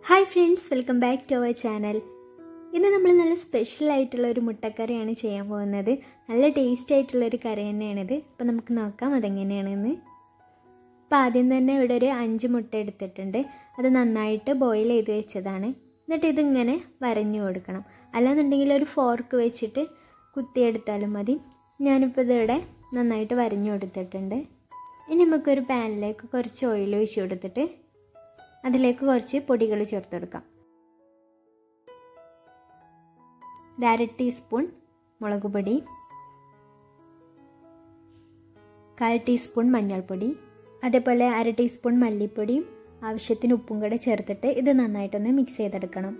hi friends welcome back to our channel ഇന്ന് നമ്മൾ നല്ല സ്പെഷ്യൽ ആയിട്ടുള്ള ഒരു മുട്ടക്കറിയാണ് ചെയ്യാൻ പോകുന്നത് നല്ല ടേസ്റ്റി ആയിട്ടുള്ള ഒരു കറി തന്നെയാണിത് അപ്പോൾ നമുക്ക് നോക്കാം അതെങ്ങനെയാണെന്ന് അപ്പോൾ ആദ്യം തന്നെ ഇവിടെ ഒരു അഞ്ച് മുട്ട എടുത്തിട്ടുണ്ട് അത് നന്നായിട്ട് ബോയിൽ ചെയ്ത് വെച്ചതാണ് എന്നിട്ട് ഇതിങ്ങനെ വരഞ്ഞു കൊടുക്കണം അല്ലാന്നുണ്ടെങ്കിൽ ഒരു ഫോർക്ക് വെച്ചിട്ട് കുത്തിയെടുത്താലും മതി ഞാനിപ്പോൾ ഇതിവിടെ നന്നായിട്ട് വരഞ്ഞു കൊടുത്തിട്ടുണ്ട് ഇനി നമുക്കൊരു പാനിലേക്ക് കുറച്ച് ഓയിൽ ഒഴിച്ച് കൊടുത്തിട്ട് അതിലേക്ക് കുറച്ച് പൊടികൾ ചേർത്ത് കൊടുക്കാം ഒരു അര ടീസ്പൂൺ മുളക് പൊടി കാൽ ടീസ്പൂൺ മഞ്ഞൾപ്പൊടി അതേപോലെ അര ടീസ്പൂൺ മല്ലിപ്പൊടിയും ആവശ്യത്തിന് ഉപ്പും കൂടെ ചേർത്തിട്ട് ഇത് നന്നായിട്ടൊന്ന് മിക്സ് ചെയ്തെടുക്കണം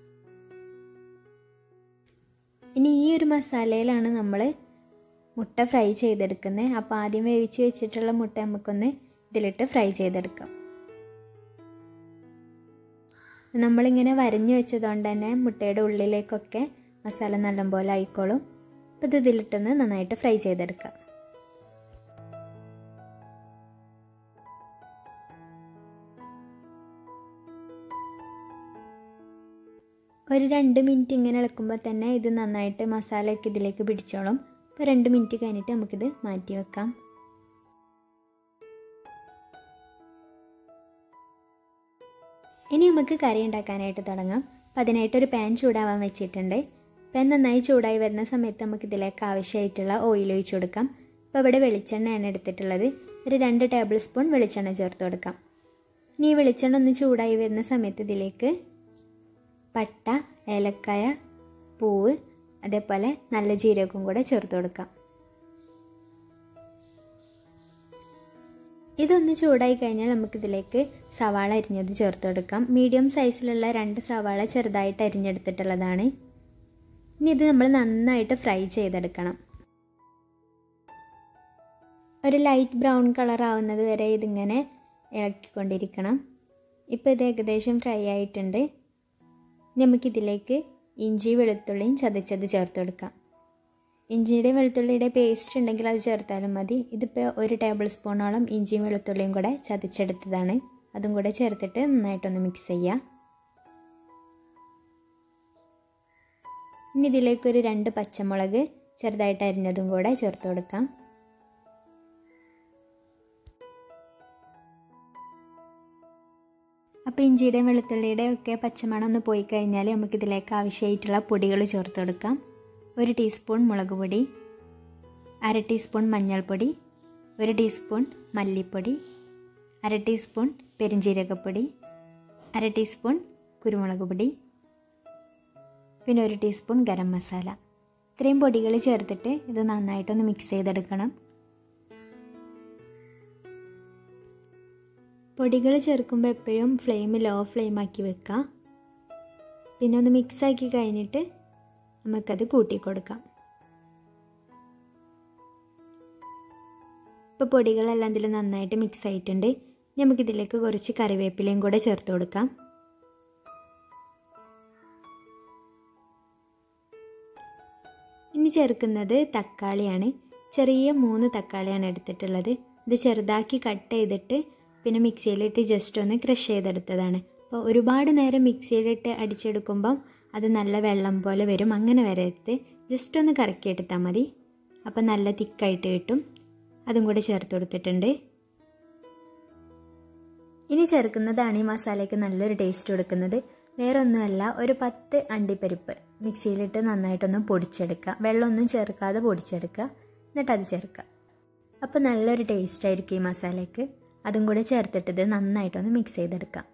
ഇനി ഈ ഒരു മസാലയിലാണ് നമ്മൾ മുട്ട ഫ്രൈ ചെയ്തെടുക്കുന്നത് അപ്പോൾ ആദ്യം വേവിച്ച് വെച്ചിട്ടുള്ള മുട്ട നമുക്കൊന്ന് ഇതിലിട്ട് ഫ്രൈ ചെയ്തെടുക്കാം നമ്മളിങ്ങനെ വരഞ്ഞു വെച്ചതുകൊണ്ട് തന്നെ മുട്ടയുടെ ഉള്ളിലേക്കൊക്കെ മസാല നല്ലപോലെ ആയിക്കോളും അപ്പോൾ ഇത് ഇതിലിട്ടൊന്ന് നന്നായിട്ട് ഫ്രൈ ചെയ്തെടുക്കാം ഒരു രണ്ട് മിനിറ്റ് ഇങ്ങനെ ഇളക്കുമ്പോൾ തന്നെ ഇത് നന്നായിട്ട് മസാലയൊക്കെ ഇതിലേക്ക് പിടിച്ചോളും അപ്പോൾ രണ്ട് മിനിറ്റ് കഴിഞ്ഞിട്ട് നമുക്കിത് മാറ്റി വെക്കാം ഇനി നമുക്ക് കറി ഉണ്ടാക്കാനായിട്ട് തുടങ്ങാം അപ്പം അതിനായിട്ട് ഒരു പാൻ ചൂടാവാൻ വെച്ചിട്ടുണ്ട് പാൻ നന്നായി ചൂടായി വരുന്ന സമയത്ത് നമുക്ക് ഇതിലേക്ക് ആവശ്യമായിട്ടുള്ള ഓയിൽ ഒഴിച്ച് കൊടുക്കാം ഇപ്പോൾ ഇവിടെ വെളിച്ചെണ്ണയാണ് എടുത്തിട്ടുള്ളത് ഒരു രണ്ട് ടേബിൾ സ്പൂൺ വെളിച്ചെണ്ണ ചേർത്ത് കൊടുക്കാം ഇനി ഈ വെളിച്ചെണ്ണ ഒന്ന് ചൂടായി വരുന്ന സമയത്ത് ഇതിലേക്ക് പട്ട ഏലക്കായ പൂവ് അതേപോലെ നല്ല ജീരകവും കൂടെ ചേർത്ത് കൊടുക്കാം ഇതൊന്ന് ചൂടായി കഴിഞ്ഞാൽ നമുക്കിതിലേക്ക് സവാള അരിഞ്ഞത് ചേർത്ത് കൊടുക്കാം മീഡിയം സൈസിലുള്ള രണ്ട് സവാള ചെറുതായിട്ട് അരിഞ്ഞെടുത്തിട്ടുള്ളതാണ് ഇനി ഇത് നമ്മൾ നന്നായിട്ട് ഫ്രൈ ചെയ്തെടുക്കണം ഒരു ലൈറ്റ് ബ്രൗൺ കളർ ആവുന്നത് വരെ ഇതിങ്ങനെ ഇളക്കിക്കൊണ്ടിരിക്കണം ഇപ്പോൾ ഇത് ഏകദേശം ഫ്രൈ ആയിട്ടുണ്ട് നമുക്കിതിലേക്ക് ഇഞ്ചി വെളുത്തുള്ളിയും ചതച്ചത് ചേർത്ത് കൊടുക്കാം ഇഞ്ചിയുടെ വെളുത്തുള്ളിയുടെ പേസ്റ്റ് ഉണ്ടെങ്കിൽ അത് ചേർത്താലും മതി ഇതിപ്പോൾ ഒരു ടേബിൾ സ്പൂണോളം ഇഞ്ചിയും വെളുത്തുള്ളിയും കൂടെ ചതച്ചെടുത്തതാണ് അതും കൂടെ ചേർത്തിട്ട് നന്നായിട്ടൊന്ന് മിക്സ് ചെയ്യുക ഇനി ഇതിലേക്കൊരു രണ്ട് പച്ചമുളക് ചെറുതായിട്ട് അരിഞ്ഞതും കൂടെ ചേർത്ത് കൊടുക്കാം അപ്പോൾ ഇഞ്ചിയുടെയും വെളുത്തുള്ളിയുടെയും ഒക്കെ പച്ചമണം ഒന്ന് പോയി കഴിഞ്ഞാൽ നമുക്കിതിലേക്ക് ആവശ്യമായിട്ടുള്ള പൊടികൾ ചേർത്ത് കൊടുക്കാം ഒരു ടീസ്പൂൺ മുളക് പൊടി അര ടീസ്പൂൺ മഞ്ഞൾപ്പൊടി ഒരു ടീസ്പൂൺ മല്ലിപ്പൊടി അര ടീസ്പൂൺ പെരിഞ്ജീരകപ്പൊടി അര ടീസ്പൂൺ കുരുമുളക് പൊടി പിന്നെ ഒരു ടീസ്പൂൺ ഗരം മസാല ഇത്രയും പൊടികൾ ചേർത്തിട്ട് ഇത് നന്നായിട്ടൊന്ന് മിക്സ് ചെയ്തെടുക്കണം പൊടികൾ ചേർക്കുമ്പോൾ എപ്പോഴും ഫ്ലെയിം ലോ ഫ്ലെയിം ആക്കി വെക്കുക പിന്നെ ഒന്ന് മിക്സാക്കി കഴിഞ്ഞിട്ട് നമുക്കത് കൂട്ടി കൊടുക്കാം ഇപ്പോൾ പൊടികളെല്ലാം ഇതിൽ നന്നായിട്ട് മിക്സ് ആയിട്ടുണ്ട് നമുക്കിതിലേക്ക് കുറച്ച് കറിവേപ്പിലയും കൂടെ ചേർത്ത് കൊടുക്കാം ഇനി ചേർക്കുന്നത് തക്കാളിയാണ് ചെറിയ മൂന്ന് തക്കാളിയാണ് എടുത്തിട്ടുള്ളത് ഇത് ചെറുതാക്കി കട്ട് ചെയ്തിട്ട് പിന്നെ മിക്സിയിലിട്ട് ജസ്റ്റ് ഒന്ന് ക്രഷ് ചെയ്തെടുത്തതാണ് അപ്പോൾ ഒരുപാട് നേരം മിക്സിയിലിട്ട് അടിച്ചെടുക്കുമ്പം അത് നല്ല വെള്ളം പോലെ വരും അങ്ങനെ വരരുത് ജസ്റ്റ് ഒന്ന് കറക്കിയെടുത്താൽ മതി അപ്പോൾ നല്ല തിക്കായിട്ട് കിട്ടും അതും കൂടെ ചേർത്ത് കൊടുത്തിട്ടുണ്ട് ഇനി ചേർക്കുന്നതാണ് ഈ മസാലയ്ക്ക് നല്ലൊരു ടേസ്റ്റ് കൊടുക്കുന്നത് വേറെ ഒന്നുമല്ല ഒരു പത്ത് അണ്ടിപ്പരിപ്പ് മിക്സിയിലിട്ട് നന്നായിട്ടൊന്ന് പൊടിച്ചെടുക്കുക വെള്ളമൊന്നും ചേർക്കാതെ പൊടിച്ചെടുക്കുക എന്നിട്ട് അത് ചേർക്കുക അപ്പോൾ നല്ലൊരു ടേസ്റ്റ് ആയിരിക്കും ഈ മസാലയ്ക്ക് അതും കൂടെ ചേർത്തിട്ട് ഇത് നന്നായിട്ടൊന്ന് മിക്സ് ചെയ്തെടുക്കാം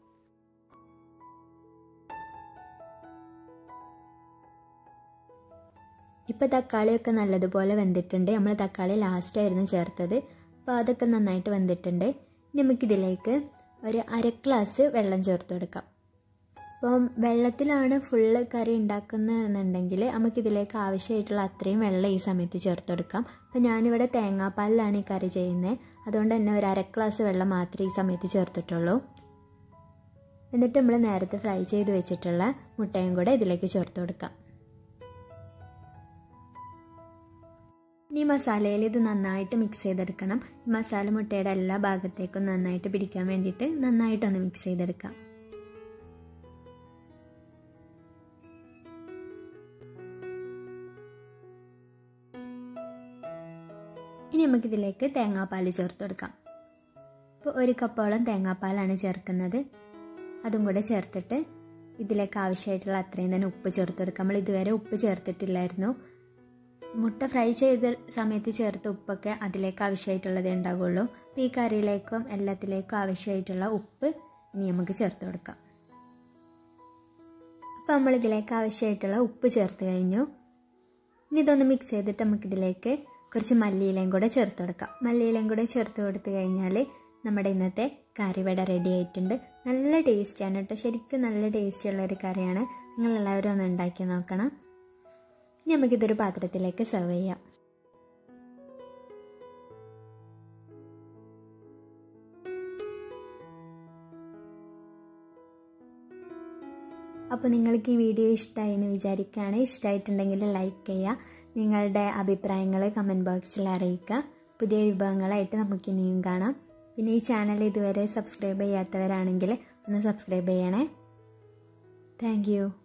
ഇപ്പോൾ തക്കാളിയൊക്കെ നല്ലതുപോലെ വെന്തിട്ടുണ്ട് നമ്മൾ തക്കാളി ലാസ്റ്റായിരുന്നു ചേർത്തത് അപ്പോൾ അതൊക്കെ നന്നായിട്ട് വെന്തിട്ടുണ്ട് നമുക്കിതിലേക്ക് ഒരു അര ഗ്ലാസ് വെള്ളം ചേർത്ത് കൊടുക്കാം അപ്പം വെള്ളത്തിലാണ് ഫുള്ള് കറി ഉണ്ടാക്കുന്നതെന്നുണ്ടെങ്കിൽ നമുക്കിതിലേക്ക് ആവശ്യമായിട്ടുള്ള അത്രയും വെള്ളം ഈ സമയത്ത് ചേർത്ത് കൊടുക്കാം അപ്പം ഞാനിവിടെ തേങ്ങാപ്പാലിലാണ് ഈ കറി ചെയ്യുന്നത് അതുകൊണ്ട് തന്നെ ഒരു അര ഗ്ലാസ് വെള്ളം മാത്രമേ ഈ സമയത്ത് ചേർത്തിട്ടുള്ളൂ എന്നിട്ട് നമ്മൾ നേരത്തെ ഫ്രൈ ചെയ്ത് വെച്ചിട്ടുള്ള മുട്ടയും കൂടെ ഇതിലേക്ക് ചേർത്ത് കൊടുക്കാം ഇനി മസാലയിൽ ഇത് നന്നായിട്ട് മിക്സ് ചെയ്തെടുക്കണം ഈ മസാല മുട്ടയുടെ എല്ലാ ഭാഗത്തേക്കും നന്നായിട്ട് പിടിക്കാൻ വേണ്ടിയിട്ട് നന്നായിട്ടൊന്ന് മിക്സ് ചെയ്തെടുക്കാം നമുക്കിതിലേക്ക് തേങ്ങാപ്പാൽ ചേർത്ത് കൊടുക്കാം ഇപ്പോൾ ഒരു കപ്പോളം തേങ്ങാപ്പാലാണ് ചേർക്കുന്നത് അതും കൂടെ ചേർത്തിട്ട് ഇതിലേക്ക് ആവശ്യമായിട്ടുള്ള അത്രയും തന്നെ ഉപ്പ് ചേർത്ത് കൊടുക്കാം നമ്മൾ ഇതുവരെ ഉപ്പ് ചേർത്തിട്ടില്ലായിരുന്നു മുട്ട ഫ്രൈ ചെയ്ത സമയത്ത് ചേർത്ത ഉപ്പൊക്കെ അതിലേക്ക് ആവശ്യമായിട്ടുള്ളതേ ഉണ്ടാകുള്ളൂ അപ്പോൾ ഈ കറിയിലേക്കും എല്ലാത്തിലേക്കും ആവശ്യമായിട്ടുള്ള ഉപ്പ് ഇനി നമുക്ക് ചേർത്ത് കൊടുക്കാം അപ്പോൾ നമ്മൾ ഇതിലേക്ക് ആവശ്യമായിട്ടുള്ള ഉപ്പ് ചേർത്ത് കഴിഞ്ഞു ഇനി ഇതൊന്ന് മിക്സ് ചെയ്തിട്ട് നമുക്കിതിലേക്ക് കുറച്ച് മല്ലിയിലയും കൂടെ ചേർത്ത് കൊടുക്കാം മല്ലിയിലയും കൂടെ ചേർത്ത് കൊടുത്തു കഴിഞ്ഞാൽ നമ്മുടെ ഇന്നത്തെ കറിവട റെഡി ആയിട്ടുണ്ട് നല്ല ടേസ്റ്റാണ് കേട്ടോ ശരിക്കും നല്ല ടേസ്റ്റുള്ള ഒരു കറിയാണ് നിങ്ങളെല്ലാവരും ഒന്ന് ഉണ്ടാക്കി നോക്കണം ഇനി നമുക്കിതൊരു പാത്രത്തിലേക്ക് സെർവ് ചെയ്യാം അപ്പോൾ നിങ്ങൾക്ക് ഈ വീഡിയോ ഇഷ്ടമായി എന്ന് വിചാരിക്കുകയാണ് ഇഷ്ടമായിട്ടുണ്ടെങ്കിൽ ലൈക്ക് ചെയ്യുക നിങ്ങളുടെ അഭിപ്രായങ്ങൾ കമൻറ്റ് ബോക്സിൽ അറിയിക്കുക പുതിയ വിഭവങ്ങളായിട്ട് നമുക്ക് ഇനിയും കാണാം പിന്നെ ഈ ചാനൽ ഇതുവരെ സബ്സ്ക്രൈബ് ചെയ്യാത്തവരാണെങ്കിൽ ഒന്ന് സബ്സ്ക്രൈബ് ചെയ്യണേ താങ്ക്